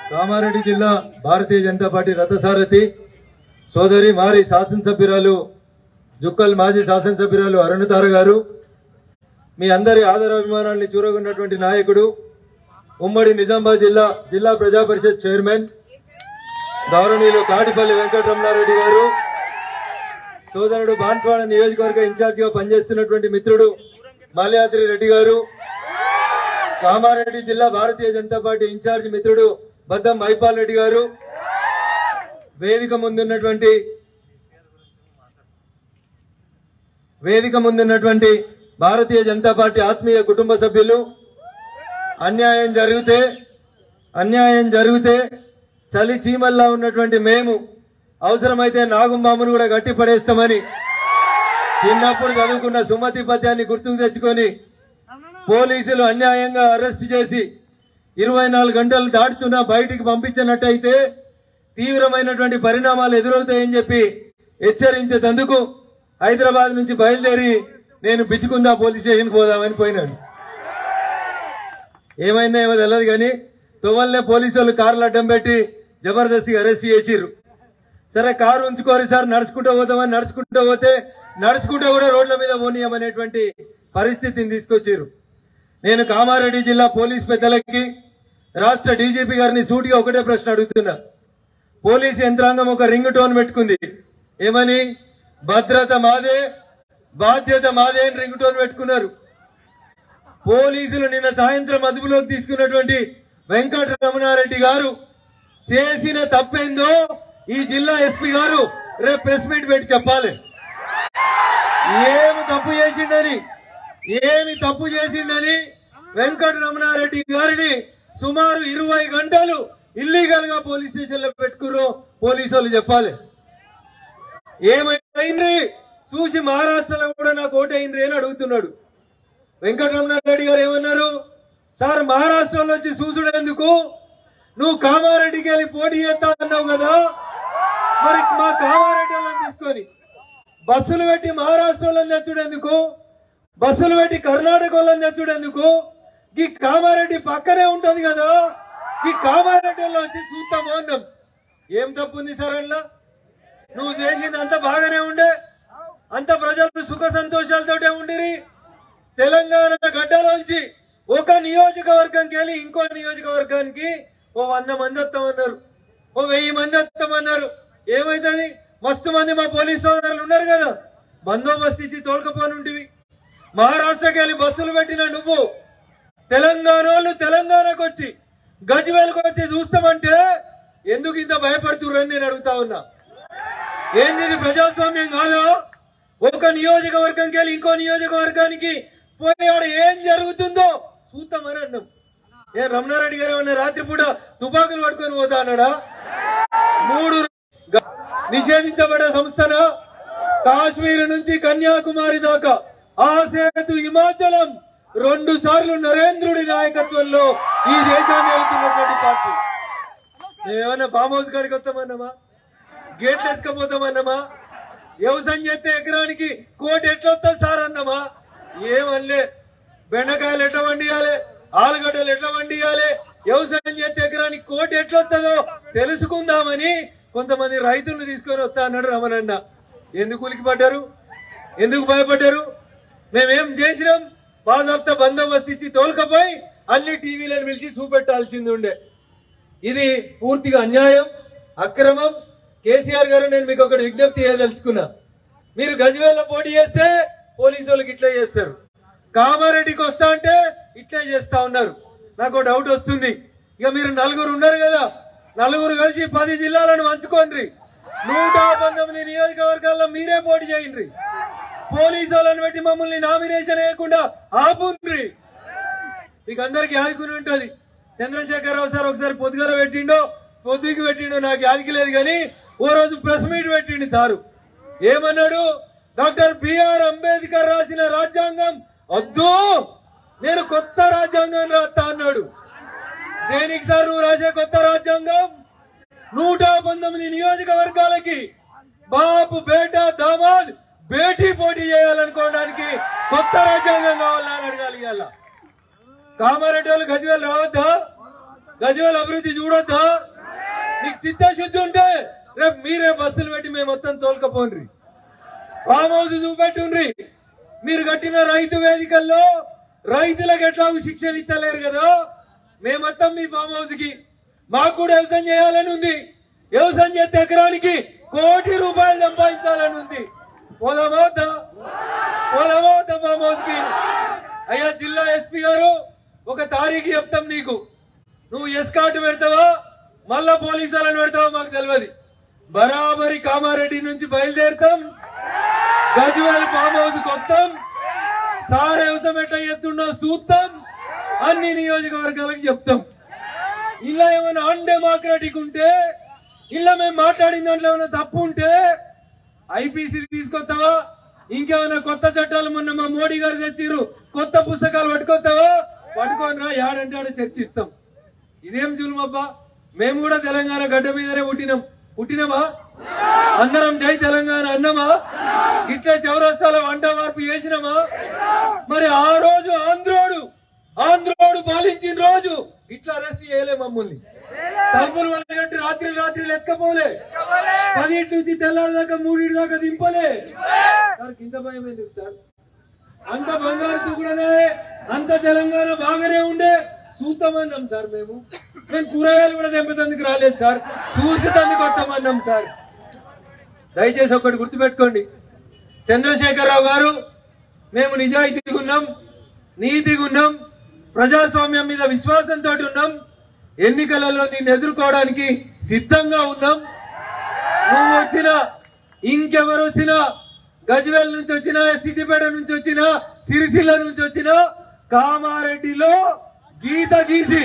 కామారెడ్డి జిల్లా భారతీయ జనతా పార్టీ రథసారథి సోదరి మారి శాసనసభ్యురాలు జుక్కల్ మాజీ శాసనసభ్యురాలు అరుణతార గారు మీ అందరి ఆదరాభిమానాల్ని చూరగొన్నటువంటి నాయకుడు ఉమ్మడి నిజామాబాద్ జిల్లా జిల్లా ప్రజా పరిషత్ చైర్మన్ గౌరవనీయులు కాటిపల్లి వెంకటరమణారెడ్డి గారు సోదరుడు బాన్స్వాడ నియోజకవర్గ ఇన్ఛార్జిగా పనిచేస్తున్నటువంటి మిత్రుడు మాల్యాద్రి రెడ్డి గారు కామారెడ్డి జిల్లా భారతీయ జనతా పార్టీ ఇన్ఛార్జ్ మిత్రుడు బద్దం మైపాల్ రెడ్డి గారు వేదిక ముందున్నటువంటి వేదిక ముందున్నటువంటి భారతీయ జనతా పార్టీ ఆత్మీయ కుటుంబ సభ్యులు అన్యాయం జరిగితే అన్యాయం జరిగితే చలి చీమల్లా ఉన్నటువంటి మేము అవసరమైతే నాగుంబామును కూడా గట్టి పడేస్తామని చిన్నప్పుడు చదువుకున్న సుమతి పద్యాన్ని గుర్తుకు తెచ్చుకొని పోలీసులు అన్యాయంగా అరెస్ట్ చేసి ఇరవై నాలుగు గంటలు దాటుతున్నా బయటికి పంపించినట్టయితే తీవ్రమైనటువంటి పరిణామాలు ఎదురవుతాయని చెప్పి హెచ్చరించేందుకు హైదరాబాద్ నుంచి బయలుదేరి నేను బిచ్చుకుందా పోలీస్ స్టేషన్కి పోదామని పోయినాడు ఏమైందో ఏమో తెలియదు కానీ తువ్వల్నే పోలీసు వాళ్ళు కార్లు అడ్డం పెట్టి జబర్దస్తిగా అరెస్ట్ చేసిర్రు సరే కారు ఉంచుకోరు సార్ నడుచుకుంటూ పోతామని నడుచుకుంటూ పోతే నడుచుకుంటూ కూడా రోడ్ల మీద పోనీయమనేటువంటి పరిస్థితిని తీసుకొచ్చారు నేను కామారెడ్డి జిల్లా పోలీస్ పెద్దలకి రాష్ట్ర డీజీపీ గారిని సూటిగా ఒకటే ప్రశ్న అడుగుతున్నా పోలీస్ యంత్రాంగం ఒక రింగ్ టోన్ పెట్టుకుంది ఏమని భద్రత మాదే బాధ్యత మాదే అని రింగ్ టోన్ పెట్టుకున్నారు పోలీసులు నిన్న సాయంత్రం అదుపులోకి తీసుకున్నటువంటి వెంకట రమణారెడ్డి గారు చేసిన తప్పేందో ఈ జిల్లా ఎస్పీ గారు రేపు ప్రెస్ మీట్ పెట్టి చెప్పాలి ఏమి తప్పు చేసిండని ఏమి తప్పు చేసిండని వెంకట రమణారెడ్డి గారిని సుమారు ఇరవై గంటలు ఇల్లీగల్ గా పోలీస్ స్టేషన్ లో పెట్టుకురు పోలీసు వాళ్ళు చెప్పాలి ఏమైంది చూసి మహారాష్ట్రలో కూడా నాకు ఓటైంది అని అడుగుతున్నాడు వెంకటరమణారెడ్డి గారు ఏమన్నారు సార్ మహారాష్ట్రలో వచ్చి చూసుడు ఎందుకు నువ్వు కామారెడ్డికి వెళ్ళి పోటీ చేస్తా అన్నావు కదా మరి మా కామారెడ్డి వాళ్ళని తీసుకొని బస్సులు పెట్టి మహారాష్ట్ర వాళ్ళని తెచ్చుడు ఎందుకు బస్సులు పెట్టి కర్ణాటక వాళ్ళని తెచ్చుడు ఎందుకు ఈ కామారెడ్డి పక్కనే ఉంటది కదా ఈ కామారెడ్డి వాళ్ళు వచ్చి చూస్తాము అందాం ఏం తప్పు ఉంది సార్ అందులో నువ్వు చేసింది అంత బాగానే ఉండే అంత ప్రజలు సుఖ సంతోషాలతోటే ఉండిరి తెలంగాణ గడ్డలోంచి ఒక నియోజకవర్గంకి వెళ్ళి ఇంకో నియోజకవర్గానికి ఓ వంద మంది వస్తామన్నారు ఓ వెయ్యి మంది వస్తామన్నారు ఏమైతుంది మస్తు మంది మా పోలీస్ సోదరులు ఉన్నారు కదా బందోబస్తు ఇచ్చి తోలుకపోనుంటివి మహారాష్ట్రకి వెళ్ళి బస్సులు పెట్టిన నువ్వు తెలంగాణ వాళ్ళు తెలంగాణకు వచ్చి గజ్వేల్కి వచ్చి చూస్తామంటే ఎందుకు ఇంత భయపడుతుర్రని నేను అడుగుతా ఉన్నా ఏంది ఇది ప్రజాస్వామ్యం కాదా ఒక నియోజకవర్గంకి వెళ్ళి ఇంకో నియోజకవర్గానికి పోయాడు ఏం జరుగుతుందో చూద్దామని అన్నాం ఏ రమణారెడ్డి గారు ఏమన్నా రాత్రిపూట తుపాకులు పట్టుకొని పోతా అన్నాడా మూడు గ- నిషేధించబడే సంస్థన కాశ్మీర్ నుంచి కన్యాకుమారి దాకా ఆ సేతు హిమాచలం రెండు సార్లు నరేంద్రుడి నాయకత్వంలో ఈ దేశాన్ని వెళ్తున్నటువంటి పార్టీ మేమేమన్నా ఫామ్ హౌస్ కాడికి వస్తామన్నామా గేట్లు ఎత్తుకపోతామన్నామా వ్యవసాయం చేస్తే ఎకరానికి కోటి ఎట్లా వస్తుంది సార్ అన్నామా ఏమనలే బెండకాయలు ఎట్లా వండియాలి ఆలుగడ్డలు ఎట్లా వండియాలి వ్యవసాయం చేస్తే ఎకరానికి కోటి ఎట్లా వస్తుందో తెలుసుకుందామని కొంతమంది రైతులను తీసుకొని వస్తా అన్నాడు రమణన్న ఎందుకు ఉలికి పడ్డారు ఎందుకు భయపడ్డారు మేమేం చేసినాం బాజాబ్తా బందోబస్తు ఇచ్చి తోలుకపోయి అన్ని టీవీలను పిలిచి చూపెట్టాల్సింది ఉండే ఇది పూర్తిగా అన్యాయం అక్రమం కేసీఆర్ గారు నేను మీకు ఒకటి విజ్ఞప్తి చేయదలుచుకున్నా మీరు గజ్వేల్లో పోటీ చేస్తే పోలీసు వాళ్ళకి ఇట్లే చేస్తారు కామారెడ్డికి వస్తా అంటే ఇట్లే చేస్తా ఉన్నారు నాకు ఒక డౌట్ వస్తుంది ఇక మీరు నలుగురు ఉన్నారు కదా నలుగురు కలిసి పది జిల్లాలను పంచుకోండి నూట పంతొమ్మిది నియోజకవర్గాల్లో మీరే పోటీ చేయండి పోలీసు వాళ్ళని పెట్టి మమ్మల్ని నామినేషన్ వేయకుండా ఆపుండ్రి మీకు అందరికి యాదకుని ఉంటది చంద్రశేఖరరావు సార్ ఒకసారి పొద్దుగల పెట్టిండో పొద్దుకి పెట్టిండో నాకు యాదికి లేదు కానీ ఓ రోజు ప్రెస్ మీట్ పెట్టిండు సారు ఏమన్నాడు డాక్టర్ బిఆర్ అంబేద్కర్ రాసిన రాజ్యాంగం వద్దు నేను కొత్త రాజ్యాంగం రాస్తా అన్నాడు దేనికి సార్ నువ్వు రాసే కొత్త రాజ్యాంగం నూట పంతొమ్మిది నియోజకవర్గాలకి బాపు బేటా దామాద్ బేటీ పోటీ చేయాలనుకోవడానికి కొత్త రాజ్యాంగం కావాలని అడగాలి ఇవాళ కామారెడ్డి వాళ్ళు గజ్వేల్ రావద్దా గజవేల్ అభివృద్ధి చూడొద్దా మీకు చిత్తశుద్ధి ఉంటే రేపు మీరే బస్సులు పెట్టి మేము మొత్తం తోలుకపోండ్రి ఫామ్ హౌస్ చూపెట్టుండ్రి మీరు కట్టిన రైతు వేదికల్లో రైతులకు ఎట్లా శిక్షణ ఇస్తలేరు కదా మేమొత్తం మీ ఫామ్ హౌస్ కి మాకు కూడా వ్యవసాయం చేయాలని ఉంది వ్యవసాయం చేస్తే ఎకరానికి కోటి రూపాయలు సంపాదించాలని ఉంది పోదామా వద్దా? పోదామా వద్దా ఫామ్ హౌస్ కి అయ్యా జిల్లా ఎస్పీ గారు ఒక తారీఖు చెప్తాం నీకు నువ్వు ఎస్కాట్ పెడతావా మళ్ళా పోలీసు వాళ్ళని పెడతావా మాకు తెలియదు బరాబరి కామారెడ్డి నుంచి బయలుదేరుతాం గజ్వేల్ ఫామ్ హౌస్ కొత్తాం సార్ వ్యవసాయం ఎట్లా చేస్తున్నా చూస్తాం అన్ని నియోజకవర్గాలకు చెప్తాం ఇలా ఏమైనా అన్ డెమోక్రటిక్ ఉంటే ఇలా మేము మాట్లాడిన దాంట్లో ఏమైనా తప్పు ఉంటే ఐపీసీ తీసుకొస్తావా ఇంకేమైనా కొత్త చట్టాలు మొన్న మా మోడీ గారు తెచ్చిర్రు కొత్త పుస్తకాలు పట్టుకొస్తావా పట్టుకొని రా యాడంటే ఆడ చర్చిస్తాం ఇదేం జులుమబ్బా మేము కూడా తెలంగాణ గడ్డ మీదనే పుట్టినాం పుట్టినామా అందరం జై తెలంగాణ అన్నమా గిట్ల చౌరస్తాలో వంట మార్పు చేసినామా మరి ఆ రోజు ఆంధ్రోడు ఆంధ్రోడు పాలించిన రోజు ఇట్లా అరెస్ట్ చేయలే మమ్మల్ని తలుపులు వాళ్ళగట్టి రాత్రి రాత్రి లెక్కపోలే పదిహేడు నుంచి తెల్లారి దాకా మూడింటి దాకా దింపలే సార్ కింద భయం ఎందుకు సార్ అంత బంగారు తుగుడనే అంత తెలంగాణ బాగానే ఉండే చూస్తామన్నాం సార్ మేము మేము కూరగాయలు కూడా తెంపేందుకు రాలేదు సార్ చూసేందుకు వస్తామన్నాం సార్ దయచేసి ఒకటి గుర్తుపెట్టుకోండి చంద్రశేఖరరావు గారు మేము నిజాయితీగా ఉన్నాం నీతిగా ఉన్నాం ప్రజాస్వామ్యం మీద విశ్వాసంతో ఉన్నాం ఎన్నికలలో నిన్ను ఎదుర్కోవడానికి సిద్ధంగా ఉన్నాం నువ్వు వచ్చినా ఇంకెవరు వచ్చినా గజ్వేల్ నుంచి వచ్చినా సిద్దిపేట నుంచి వచ్చినా సిరిసిల్ల నుంచి వచ్చినా కామారెడ్డిలో గీత గీసి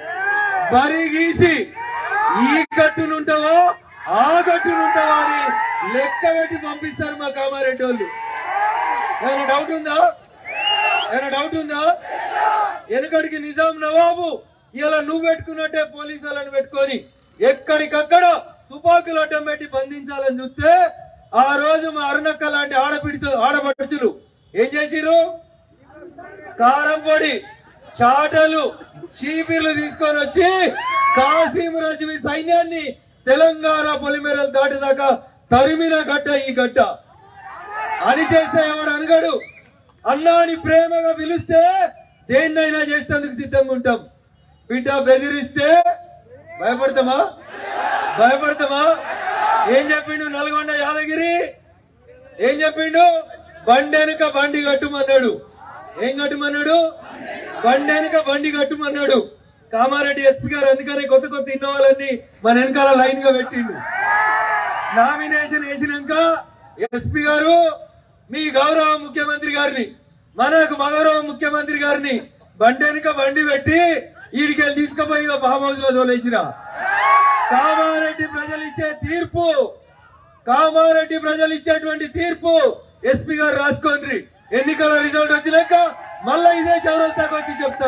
బరి గీసి ఈ గట్టునుంటావో ఆ గట్టునుంటావో అని లెక్క పెట్టి పంపిస్తారు మా కామారెడ్డి వాళ్ళు ఏమైనా డౌట్ ఉందా ఏమైనా డౌట్ ఉందా వెనకడికి నిజాం నవాబు ఇలా నువ్వు పెట్టుకున్నట్టే పోలీసు వాళ్ళని పెట్టుకొని ఎక్కడికక్కడ తుపాకులు అడ్డం పెట్టి బంధించాలని చూస్తే ఆ రోజు మా అరుణక్క లాంటి ఆడపిడిచు ఆడపడుచులు ఏం చేసిరు కారం పొడి చాటలు షీపీర్లు తీసుకొని వచ్చి కాసీం రజవి సైన్యాన్ని తెలంగాణ పొలిమేరలు దాటిదాకా తరిమిన గడ్డ ఈ గడ్డ అని చేస్తే ఎవడు అనగడు అన్నాని ప్రేమగా పిలిస్తే దేన్నైనా చేసేందుకు సిద్ధంగా ఉంటాం బిడ్డ బెదిరిస్తే భయపడతామా భయపడతామా ఏం చెప్పిండు నల్గొండ యాదగిరి ఏం చెప్పిండు బండి వెనుక బండి కట్టుమన్నాడు ఏం కట్టుమన్నాడు బండి వెనుక బండి కట్టుమన్నాడు కామారెడ్డి ఎస్పీ గారు అందుకని కొత్త కొత్త ఇన్నోవాలన్నీ మన వెనకాల లైన్ గా పెట్టిండు నామినేషన్ వేసినాక ఎస్పీ గారు మీ గౌరవ ముఖ్యమంత్రి గారిని మనకు గౌరవ ముఖ్యమంత్రి గారిని బండి వెనుక బండి పెట్టి ఈడికెళ్ళి తీసుకుపోయి ఫామ్ హౌస్ లో తోలేసిన కామారెడ్డి ప్రజలు ఇచ్చే తీర్పు కామారెడ్డి ప్రజలు ఇచ్చేటువంటి తీర్పు ఎస్పీ గారు రాసుకోండి ఎన్నికల రిజల్ట్ వచ్చినాక మళ్ళా ఇదే చౌరస్తాకు వచ్చి చెప్తాం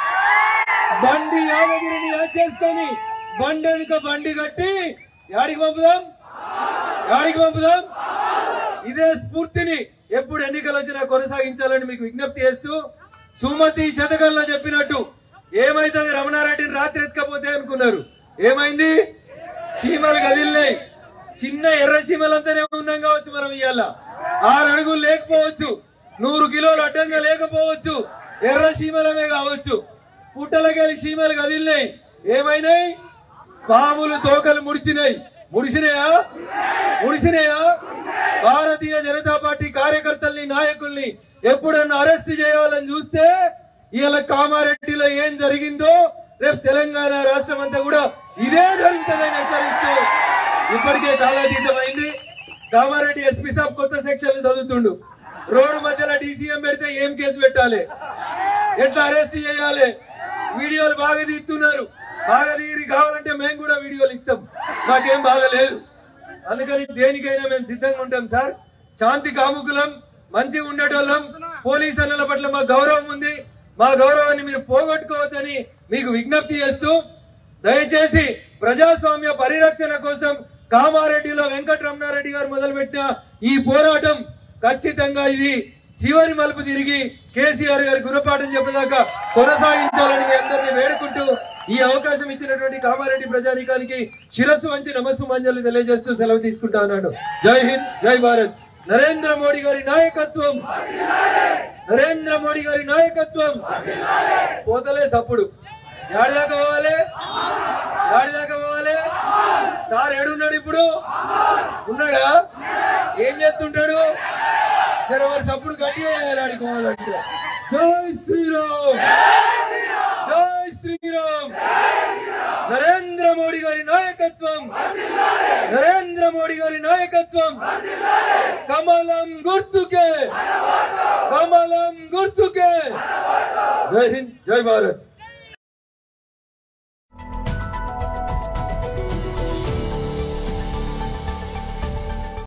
బండి యాదగిరిని యాడ్ చేసుకొని బండి వెనుక బండి కట్టి యాడికి పంపుదాం యాడికి పంపుదాం ఇదే స్ఫూర్తిని ఎప్పుడు ఎన్నికలు వచ్చినా కొనసాగించాలని మీకు విజ్ఞప్తి చేస్తూ సుమతి శతకంలో చెప్పినట్టు ఏమైతుంది రమణారెడ్డిని రాత్రి ఎత్తుకపోతే అనుకున్నారు ఏమైంది చీమలు కదిలినాయి చిన్న ఎర్ర చీమలంతానే ఉన్నాం కావచ్చు మనం ఇవాళ ఆరు అడుగులు లేకపోవచ్చు నూరు కిలోలు అడ్డంగా లేకపోవచ్చు ఎర్ర చీమలమే కావచ్చు పుట్టలకెళ్ళి చీమలు కదిలినాయి ఏమైనాయి పాములు తోకలు ముడిచినాయి ముడిసినాయా ముడిసినాయా భారతీయ జనతా పార్టీ కార్యకర్తల్ని నాయకుల్ని ఎప్పుడన్నా అరెస్ట్ చేయాలని చూస్తే ఇవాళ కామారెడ్డిలో ఏం జరిగిందో రేపు తెలంగాణ రాష్ట్రం అంతా కూడా ఇదే జరుగుతుందని హెచ్చరిస్తూ ఇప్పటికే కాలాతీతమైంది కామారెడ్డి ఎస్పీ సాబ్ కొత్త సెక్షన్లు చదువుతుండు రోడ్డు మధ్యలో డీసీఎం పెడితే ఏం కేసు పెట్టాలి ఎట్లా అరెస్ట్ చేయాలి వీడియోలు బాగా తీస్తున్నారు బాగా తీరి కావాలంటే మేము కూడా వీడియోలు ఇస్తాం మాకేం బాధ లేదు అందుకని దేనికైనా మేము సిద్ధంగా ఉంటాం సార్ శాంతి కాముకులం మంచిగా ఉండేటోళ్ళం పోలీస్ అన్నల పట్ల మా గౌరవం ఉంది మా గౌరవాన్ని మీరు పోగొట్టుకోవద్దని మీకు విజ్ఞప్తి చేస్తూ దయచేసి ప్రజాస్వామ్య పరిరక్షణ కోసం కామారెడ్డిలో వెంకటరమణారెడ్డి గారు మొదలుపెట్టిన ఈ పోరాటం ఖచ్చితంగా ఇది చివరి మలుపు తిరిగి కేసీఆర్ గారి గుణపాఠం చెప్పేదాకా కొనసాగించాలని మీ అందరినీ వేడుకుంటూ ఈ అవకాశం ఇచ్చినటువంటి కామారెడ్డి ప్రజానీకానికి శిరస్సు వంచి నమస్సు మంజలు తెలియజేస్తూ సెలవు తీసుకుంటా ఉన్నాడు జై హింద్ జై భారత్ నరేంద్ర మోడీ గారి నాయకత్వం నరేంద్ర మోడీ గారి నాయకత్వం పోతలే సప్పుడు ఏడాదాకా పోవాలి ఏడాదాకా పోవాలి సార్ ఏడున్నాడు ఇప్పుడు ఉన్నాడా ఏం చేస్తుంటాడు జర వారి సప్పుడు గట్టిగా చేయాలి ఆడికి పోవాలంటే జై శ్రీరామ్ జై శ్రీరామ్ నరేంద్ర మోడీ గారి నాయకత్వం నరేంద్ర మోడీ గారి నాయకత్వం కమలం గుర్తుకే కమలం గుర్తుకే జై హింద్ జై భారత్